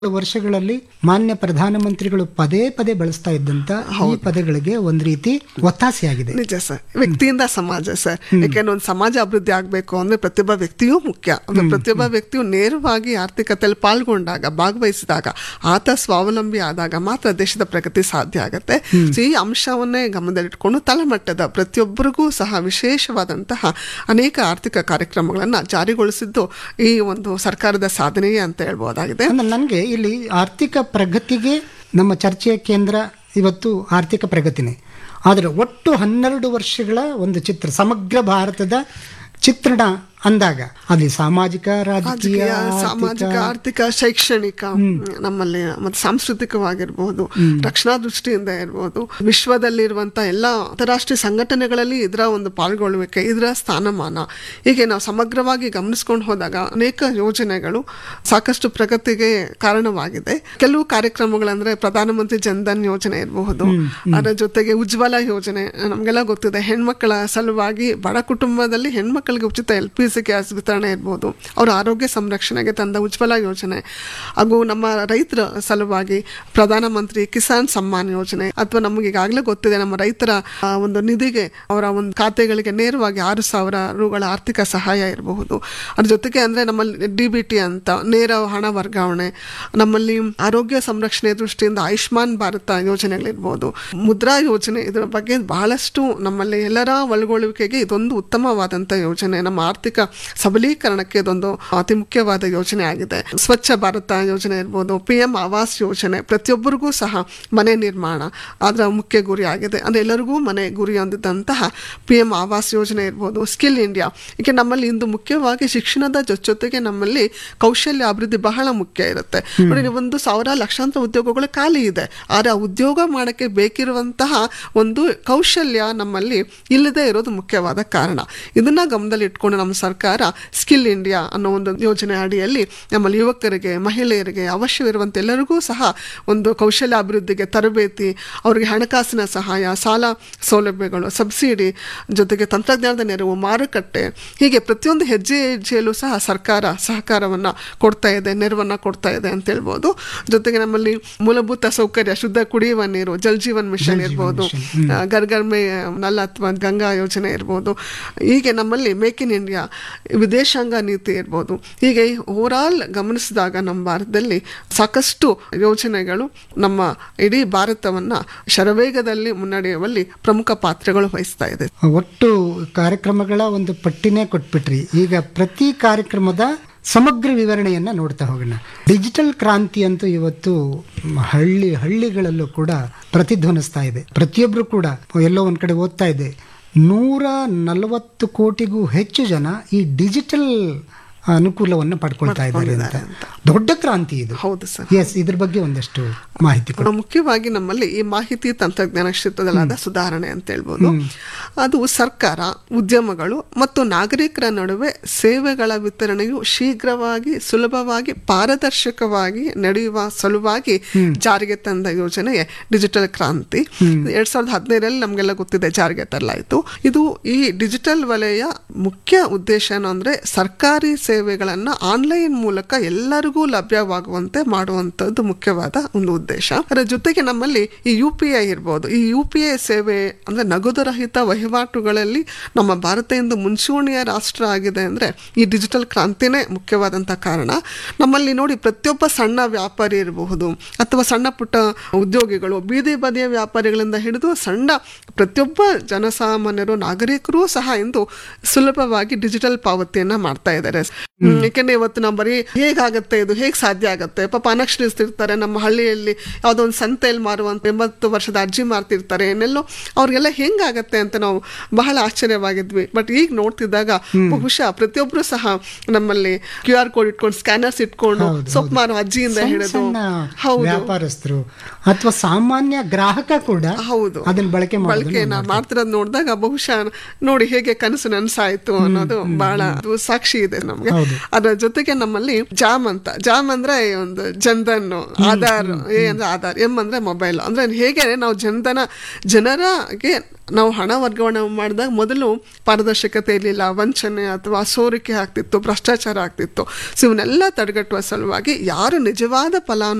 ವರ್ಷಗಳಲ್ಲಿ ಮಾನ್ಯ ಪ್ರಧಾನಮಂತ್ರಿಗಳು ಪದೇ ಪದೇ ಬಳಸ್ತಾ ಇದ್ದಂತ ಈ ಪದಗಳಿಗೆ ಒಂದ್ ರೀತಿ ಒತ್ತಾಸೆಯಾಗಿದೆ ನಿಜ ಸರ್ ವ್ಯಕ್ತಿಯಿಂದ ಸಮಾಜ ಸರ್ ಯಾಕೆಂದ್ರೆ ಒಂದು ಸಮಾಜ ಅಭಿವೃದ್ಧಿ ಆಗಬೇಕು ಅಂದ್ರೆ ಪ್ರತಿಯೊಬ್ಬ ವ್ಯಕ್ತಿಯೂ ಮುಖ್ಯ ಒಂದು ಪ್ರತಿಯೊಬ್ಬ ವ್ಯಕ್ತಿಯು ನೇರವಾಗಿ ಆರ್ಥಿಕತೆಯಲ್ಲಿ ಪಾಲ್ಗೊಂಡಾಗ ಭಾಗವಹಿಸಿದಾಗ ಆತ ಸ್ವಾವಲಂಬಿ ಆದಾಗ ಮಾತ್ರ ದೇಶದ ಪ್ರಗತಿ ಸಾಧ್ಯ ಆಗುತ್ತೆ So, ಈ ಅಂಶವನ್ನೇ ಗಮನದಲ್ಲಿಟ್ಕೊಂಡು ತಳಮಟ್ಟದ ಪ್ರತಿಯೊಬ್ಬರಿಗೂ ಸಹ ವಿಶೇಷವಾದಂತಹ ಅನೇಕ ಆರ್ಥಿಕ ಕಾರ್ಯಕ್ರಮಗಳನ್ನ ಜಾರಿಗೊಳಿಸಿದ್ದು ಈ ಒಂದು ಸರ್ಕಾರದ ಸಾಧನೆಯೇ ಅಂತ ಹೇಳ್ಬೋದಾಗಿದೆ ಅಂದ್ರೆ ನನಗೆ ಇಲ್ಲಿ ಆರ್ಥಿಕ ಪ್ರಗತಿಗೆ ನಮ್ಮ ಚರ್ಚೆಯ ಕೇಂದ್ರ ಇವತ್ತು ಆರ್ಥಿಕ ಪ್ರಗತಿನೇ ಆದರೆ ಒಟ್ಟು ಹನ್ನೆರಡು ವರ್ಷಗಳ ಒಂದು ಚಿತ್ರ ಸಮಗ್ರ ಭಾರತದ ಚಿತ್ರಣ ಅಂದಾಗ ಅಲ್ಲಿ ಸಾಮಾಜಿಕ ರಾಜಕೀಯ ರಾಜಕೀಯ ಸಾಮಾಜಿಕ ಆರ್ಥಿಕ ಶೈಕ್ಷಣಿಕ ನಮ್ಮಲ್ಲಿ ಮತ್ತೆ ಸಾಂಸ್ಕೃತಿಕವಾಗಿರ್ಬೋದು ರಕ್ಷಣಾ ದೃಷ್ಟಿಯಿಂದ ಇರ್ಬೋದು ವಿಶ್ವದಲ್ಲಿರುವಂತ ಎಲ್ಲ ಅಂತಾರಾಷ್ಟ್ರೀಯ ಸಂಘಟನೆಗಳಲ್ಲಿ ಇದರ ಒಂದು ಪಾಲ್ಗೊಳ್ಳುವಿಕೆ ಇದರ ಸ್ಥಾನಮಾನ ಹೀಗೆ ನಾವು ಸಮಗ್ರವಾಗಿ ಗಮನಿಸ್ಕೊಂಡು ಹೋದಾಗ ಅನೇಕ ಯೋಜನೆಗಳು ಸಾಕಷ್ಟು ಪ್ರಗತಿಗೆ ಕಾರಣವಾಗಿದೆ ಕೆಲವು ಕಾರ್ಯಕ್ರಮಗಳಂದ್ರೆ ಪ್ರಧಾನಮಂತ್ರಿ ಜನ್ಧನ್ ಯೋಜನೆ ಇರಬಹುದು ಅದರ ಜೊತೆಗೆ ಉಜ್ವಲ ಯೋಜನೆ ನಮಗೆಲ್ಲ ಗೊತ್ತಿದೆ ಹೆಣ್ಮಕ್ಕಳ ಸಲುವಾಗಿ ಬಡ ಕುಟುಂಬದಲ್ಲಿ ಹೆಣ್ಮಕ್ಕಳಿಗೆ ಉಚಿತ ಎಲ್ ಪಿ ಸಿ ಗ್ಯಾಸ್ ವಿತರಣೆ ಇರ್ಬೋದು ಅವರ ಆರೋಗ್ಯ ಸಂರಕ್ಷಣೆಗೆ ತಂದ ಉಜ್ವಲ ಯೋಜನೆ ಹಾಗೂ ನಮ್ಮ ರೈತರ ಸಲುವಾಗಿ ಪ್ರಧಾನಮಂತ್ರಿ ಕಿಸಾನ್ ಸಮ್ಮಾನ್ ಯೋಜನೆ ಅಥವಾ ನಮಗೆ ಈಗಾಗಲೇ ಗೊತ್ತಿದೆ ನಮ್ಮ ರೈತರ ಆ, ಒಂದು ನಿಧಿಗೆ ಅವರ ಒಂದು ಖಾತೆಗಳಿಗೆ ನೇರವಾಗಿ ಆರು ಸಾವಿರ ರೂಗಳ ಆರ್ಥಿಕ ಸಹಾಯ ಇರಬಹುದು ಅದ್ರ ಜೊತೆಗೆ ಅಂದ್ರೆ ನಮ್ಮಲ್ಲಿ ಡಿ ಬಿ ಟಿ ಅಂತ ನೇರ ಹಣ ವರ್ಗಾವಣೆ ನಮ್ಮಲ್ಲಿ ಆರೋಗ್ಯ ಸಂರಕ್ಷಣೆ ದೃಷ್ಟಿಯಿಂದ ಆಯುಷ್ಮಾನ್ ಭಾರತ ಯೋಜನೆಗಳಿರ್ಬೋದು ಮುದ್ರಾ ಯೋಜನೆ ಇದರ ಬಗ್ಗೆ ಬಹಳಷ್ಟು ನಮ್ಮಲ್ಲಿ ಎಲ್ಲರ ಒಳಗೊಳ್ಳುವಿಕೆಗೆ ಇದೊಂದು ಉತ್ತಮವಾದಂಥ ಯೋಜನೆ ನಮ್ಮ ಆರ್ಥಿಕ ಸಬಲೀಕರಣಕ್ಕೆ ಇದೊಂದು ಅತಿ ಮುಖ್ಯವಾದ ಯೋಜನೆ ಆಗಿದೆ ಸ್ವಚ್ಛ ಭಾರತ ಯೋಜನೆ ಇರ್ಬೋದು ಪಿ ಎಂ ಆವಾಸ್ ಯೋಜನೆ ಪ್ರತಿಯೊಬ್ಬರಿಗೂ ಸಹ ಮನೆ ನಿರ್ಮಾಣ ಅದರ ಮುಖ್ಯ ಗುರಿ ಆಗಿದೆ ಅಂದ್ರೆ ಎಲ್ಲರಿಗೂ ಮನೆ ಗುರಿ ಹೊಂದಿದಂತಹ ಪಿ ಎಂ ಆವಾಸ್ ಯೋಜನೆ ಇರ್ಬೋದು ಸ್ಕಿಲ್ ಇಂಡಿಯಾ ಈಗ ನಮ್ಮಲ್ಲಿ ಇಂದು ಮುಖ್ಯವಾಗಿ ಶಿಕ್ಷಣದ ಜೊತೆ ಜೊತೆಗೆ ನಮ್ಮಲ್ಲಿ ಕೌಶಲ್ಯ ಅಭಿವೃದ್ಧಿ ಬಹಳ ಮುಖ್ಯ ಇರುತ್ತೆ ನೋಡಿ ನೀವು ಒಂದು ಸಾವಿರ ಲಕ್ಷಾಂತರ ಉದ್ಯೋಗಗಳು ಖಾಲಿ ಇದೆ ಆದರೆ ಆ ಉದ್ಯೋಗ ಮಾಡಕ್ಕೆ ಬೇಕಿರುವಂತಹ ಒಂದು ಕೌಶಲ್ಯ ನಮ್ಮಲ್ಲಿ ಇಲ್ಲದೆ ಇರೋದು ಮುಖ್ಯವಾದ ಕಾರಣ ಇದನ್ನ ಗಮನದಲ್ಲಿ ಇಟ್ಕೊಂಡು ನಮ್ಮ ಸರ್ಕಾರ ಸ್ಕಿಲ್ ಇಂಡಿಯಾ ಅನ್ನೋ ಒಂದು ಯೋಜನೆ ಅಡಿಯಲ್ಲಿ ನಮ್ಮಲ್ಲಿ ಯುವಕರಿಗೆ ಮಹಿಳೆಯರಿಗೆ ಅವಶ್ಯವಿರುವಂತ ಎಲ್ಲರಿಗೂ ಸಹ ಒಂದು ಕೌಶಲ್ಯ ಅಭಿವೃದ್ಧಿಗೆ ತರಬೇತಿ ಅವರಿಗೆ ಹಣಕಾಸಿನ ಸಹಾಯ ಸಾಲ ಸೌಲಭ್ಯಗಳು ಸಬ್ಸಿಡಿ ಜೊತೆಗೆ ತಂತ್ರಜ್ಞಾನದ ನೆರವು ಮಾರುಕಟ್ಟೆ ಹೀಗೆ ಪ್ರತಿಯೊಂದು ಹೆಜ್ಜೆ ಹೆಜ್ಜೆಯಲ್ಲೂ ಸಹ ಸರ್ಕಾರ ಸಹಕಾರವನ್ನ ಕೊಡ್ತಾ ಇದೆ ನೆರವನ್ನ ಕೊಡ್ತಾ ಇದೆ ಅಂತ ಹೇಳ್ಬೋದು ಜೊತೆಗೆ ನಮ್ಮಲ್ಲಿ ಮೂಲಭೂತ ಸೌಕರ್ಯ ಶುದ್ಧ ಕುಡಿಯುವ ನೀರು ಜಲ್ ಜೀವನ್ ಮಿಷನ್ ಇರ್ಬೋದು ಆ, ಗರ್ ಗರ್ ಮೇ ನಲ್ ಅಥವಾ ಗಂಗಾ ಯೋಜನೆ ಇರ್ಬೋದು ಹೀಗೆ ನಮ್ಮಲ್ಲಿ ಮೇಕ್ ಇನ್ ಇಂಡಿಯಾ ವಿದೇಶಾಂಗ ನೀತಿ ಇರ್ಬೋದು ಹೀಗೆ ಓವರಾಲ್ ಗಮನಿಸಿದಾಗ ನಮ್ಮ ಭಾರತದಲ್ಲಿ ಸಾಕಷ್ಟು ಯೋಜನೆಗಳು ನಮ್ಮ ಇಡೀ ಭಾರತವನ್ನ ಶರವೇಗದಲ್ಲಿ ಮುನ್ನಡೆಯುವಲ್ಲಿ ಪ್ರಮುಖ ಪಾತ್ರಗಳು ವಹಿಸ್ತಾ ಇದೆ ಒಟ್ಟು ಕಾರ್ಯಕ್ರಮಗಳ ಒಂದು ಪಟ್ಟಿನೇ ಕೊಟ್ಬಿಟ್ರಿ ಈಗ ಪ್ರತಿ ಕಾರ್ಯಕ್ರಮದ ಸಮಗ್ರ ವಿವರಣೆಯನ್ನ ನೋಡ್ತಾ ಹೋಗೋಣ ಡಿಜಿಟಲ್ ಕ್ರಾಂತಿ ಅಂತೂ ಇವತ್ತು ಹಳ್ಳಿ ಹಳ್ಳಿಗಳಲ್ಲೂ ಕೂಡ ಪ್ರತಿಧ್ವನಿಸ್ತಾ ಇದೆ ಪ್ರತಿಯೊಬ್ರು ಕೂಡ ಎಲ್ಲೋ ಒಂದ್ ಕಡೆ ಓದ್ತಾ ಇದೆ ನೂರ ನಲವತ್ತು ಕೋಟಿಗೂ ಹೆಚ್ಚು ಜನ ಈ ಡಿಜಿಟಲ್ ಅನುಕೂಲವನ್ನು ಪಡ್ಕೊಳ್ತಾ ಇದ್ದಾರೆ ಅಂತ ದೊಡ್ಡ ಕ್ರಾಂತಿ ಇದು ಹೌದು ಸರ್ ಎಸ್ ಇದ್ರ ಬಗ್ಗೆ ಒಂದಷ್ಟು ಮಾಹಿತಿ ಕೊಡಿ ಮುಖ್ಯವಾಗಿ ನಮ್ಮಲ್ಲಿ ಈ ಮಾಹಿತಿ ತಂತ್ರಜ್ಞಾನ ಕ್ಷೇತ್ರದಲ್ಲಾದ ಸುಧಾರಣೆ ಅಂತ ಹೇಳ್ಬೋದು ಅದು ಸರ್ಕಾರ ಉದ್ಯಮಗಳು ಮತ್ತು ನಾಗರಿಕರ ನಡುವೆ ಸೇವೆಗಳ ವಿತರಣೆಯು ಶೀಘ್ರವಾಗಿ ಸುಲಭವಾಗಿ ಪಾರದರ್ಶಕವಾಗಿ ನಡೆಯುವ ಸಲುವಾಗಿ ಜಾರಿಗೆ ತಂದ ಯೋಜನೆಯೇ ಡಿಜಿಟಲ್ ಕ್ರಾಂತಿ ಎರಡ್ ಸಾವಿರದ ಹದಿನೈದರಲ್ಲಿ ನಮಗೆಲ್ಲ ಗೊತ್ತಿದೆ ಜಾರಿಗೆ ತರಲಾಯಿತು ಇದು ಈ ಡಿಜಿಟಲ್ ವಲಯ ಮುಖ್ಯ ಉದ್ದೇಶ ಏನು ಅಂದ್ರೆ ಸರ್ಕಾರಿ ಸೇವೆಗಳನ್ನ ಆನ್ಲೈನ್ ಮೂಲಕ ಎಲ್ಲರಿಗೂ ಲಭ್ಯವಾಗುವಂತೆ ಮಾಡುವಂತದ್ದು ಮುಖ್ಯವಾದ ಒಂದು ಉದ್ದೇಶ ಅದರ ಜೊತೆಗೆ ನಮ್ಮಲ್ಲಿ ಈ ಯು ಪಿ ಐ ಇರ್ಬೋದು ಈ ಯು ಪಿ ಐ ಸೇವೆ ಅಂದ್ರೆ ನಗದು ರಹಿತ ವಹಿವಾಟುಗಳಲ್ಲಿ ನಮ್ಮ ಭಾರತ ಇಂದು ಮುಂಚೂಣಿಯ ರಾಷ್ಟ್ರ ಆಗಿದೆ ಅಂದ್ರೆ ಈ ಡಿಜಿಟಲ್ ಕ್ರಾಂತಿನೇ ಮುಖ್ಯವಾದಂತ ಕಾರಣ ನಮ್ಮಲ್ಲಿ ನೋಡಿ ಪ್ರತಿಯೊಬ್ಬ ಸಣ್ಣ ವ್ಯಾಪಾರಿ ಇರಬಹುದು ಅಥವಾ ಸಣ್ಣ ಪುಟ್ಟ ಉದ್ಯೋಗಿಗಳು ಬೀದಿ ಬದಿಯ ವ್ಯಾಪಾರಿಗಳಿಂದ ಹಿಡಿದು ಸಣ್ಣ ಪ್ರತಿಯೊಬ್ಬ ಜನಸಾಮಾನ್ಯರು ನಾಗರಿಕರು ಸಹ ಇಂದು ಸುಲಭವಾಗಿ ಡಿಜಿಟಲ್ ಪಾವತಿಯನ್ನ ಮಾಡ್ತಾ ಇದ್ದಾರೆ ಹ್ಮ್, ಯಾಕೆಂದ್ರೆ ಇವತ್ತು ನಾವು ಬರೀ ಹೇಗಾಗತ್ತೆ ಇದು ಹೇಗೆ ಸಾಧ್ಯ ಆಗುತ್ತೆ ಪಾಪ ಅನಕ್ಷರಿಸ್ತಿರ್ತಾರೆ ನಮ್ಮ ಹಳ್ಳಿಯಲ್ಲಿ ಯಾವುದೋ ಒಂದು ಸಂತೆಯಲ್ಲಿ ಮಾರುವಂತ ಎಂಬತ್ತು ವರ್ಷದ ಅರ್ಜಿ ಮಾರ್ತಿರ್ತಾರೆ ಏನೆಲ್ಲೋ ಅವ್ರಿಗೆಲ್ಲ ಹೆಂಗಾಗತ್ತೆ ಅಂತ ನಾವು ಬಹಳ ಆಶ್ಚರ್ಯವಾಗಿದ್ವಿ ಬಟ್ ಈಗ ನೋಡ್ತಿದ್ದಾಗ ಬಹುಶಃ ಪ್ರತಿಯೊಬ್ರು ಸಹ ನಮ್ಮಲ್ಲಿ ಕ್ಯೂ ಆರ್ ಕೋಡ್ ಇಟ್ಕೊಂಡು ಸ್ಕ್ಯಾನರ್ಸ್ ಇಟ್ಕೊಂಡು ಹೌದು, ಸೊಪ್ಪು ಮಾರೋ ಅಜ್ಜಿಯಿಂದ ಸಣ್ಣ ಹಿಡಿದು ಸಣ್ಣ ಹೌದು ವ್ಯಾಪಾರಸ್ಥರು ಅಥವಾ ಸಾಮಾನ್ಯ ಗ್ರಾಹಕ ಕೂಡ ಹೌದು ಅದನ್ನ ಬಳಕೆ ಬಳಕೆ ಮಾಡೋದನ್ನ ಮಾಡ್ತಿರೋದು ನೋಡಿದಾಗ ಬಹುಶಃ ನೋಡಿ ಹೇಗೆ ಕನಸು ನನಸಾಯ್ತು ಅನ್ನೋದು ಬಹಳ ಅದು ಸಾಕ್ಷಿ ಇದೆ ನಮ್ಗೆ ಹೌದು. ಅದರ ಜೊತೆಗೆ ನಮ್ಮಲ್ಲಿ ಜಾಮ್ ಅಂತ ಜಾಮ್ ಅಂದ್ರೆ ಈ ಒಂದು ಜನ್ಧನ್ ಆಧಾರ್ ಎ ಅಂದ್ರೆ ಆಧಾರ್ ಎಂ ಅಂದ್ರೆ ಮೊಬೈಲ್ ಅಂದ್ರೆ ಹೇಗೆ ನಾವು ಜನಧನ ಜನರಿಗೆ ನಾವು ಹಣ ವರ್ಗಾವಣೆ ಮಾಡಿದಾಗ ಮೊದಲು ಪಾರದರ್ಶಕತೆ ಇರಲಿಲ್ಲ ವಂಚನೆ ಅಥವಾ ಸೋರಿಕೆ ಆಗ್ತಿತ್ತು ಭ್ರಷ್ಟಾಚಾರ ಆಗ್ತಿತ್ತು ಸೊ ಇವನ್ನೆಲ್ಲ ತಡೆಗಟ್ಟುವ ಸಲುವಾಗಿ ಯಾರು ನಿಜವಾದ ಫಲಾನು